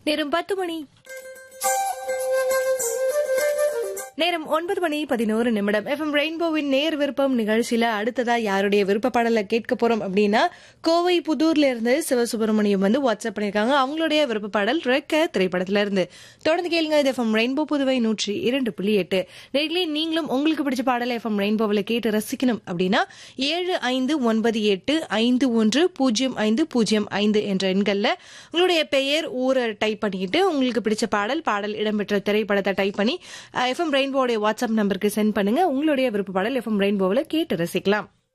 நேரம் பத்து மணி நேரம் ஒன்பது மணி பதினோரு நிமிடம் எஃப்எம் ரெயின்போவின் நேர் விருப்பம் நிகழ்ச்சியில அடுத்ததா யாருடைய விருப்ப பாடலை கேட்க போறோம் அப்படின்னா கோவை புதூர்ல இருந்து சிவசுப்பிரமணியம் வந்து வாட்ஸ்அப் பண்ணிருக்காங்க அவங்களுடைய விருப்ப பாடல் ரெக்க திரைப்படத்துல இருந்து தொடர்ந்து கேளுங்க இது எஃப்எம் ரெயின்போ புதுவை நூற்றி இரண்டு புள்ளி எட்டு நேர்களே நீங்களும் உங்களுக்கு பிடிச்ச பாடலை எஃப்எம் ரெயின்போவில் கேட்டு ரசிக்கணும் அப்படின்னா ஏழு ஐந்து ஒன்பது எட்டு ஐந்து ஒன்று பூஜ்ஜியம் ஐந்து பூஜ்ஜியம் ஐந்து என்ற எண்கள்ல உங்களுடைய பெயர் ஊரை டைப் பண்ணிட்டு உங்களுக்கு பிடிச்ச பாடல் பாடல் இடம்பெற்ற திரைப்படத்தை டைப் பண்ணி எஃப்எம் ரெயின்போடைய வாட்ஸ்அப் நம்பருக்கு சென்ட் பண்ணுங்க உங்களுடைய விருப்ப பாடல் எஃப்எம் ரெயின்போவில் கேட்டு ரசிக்கலாம்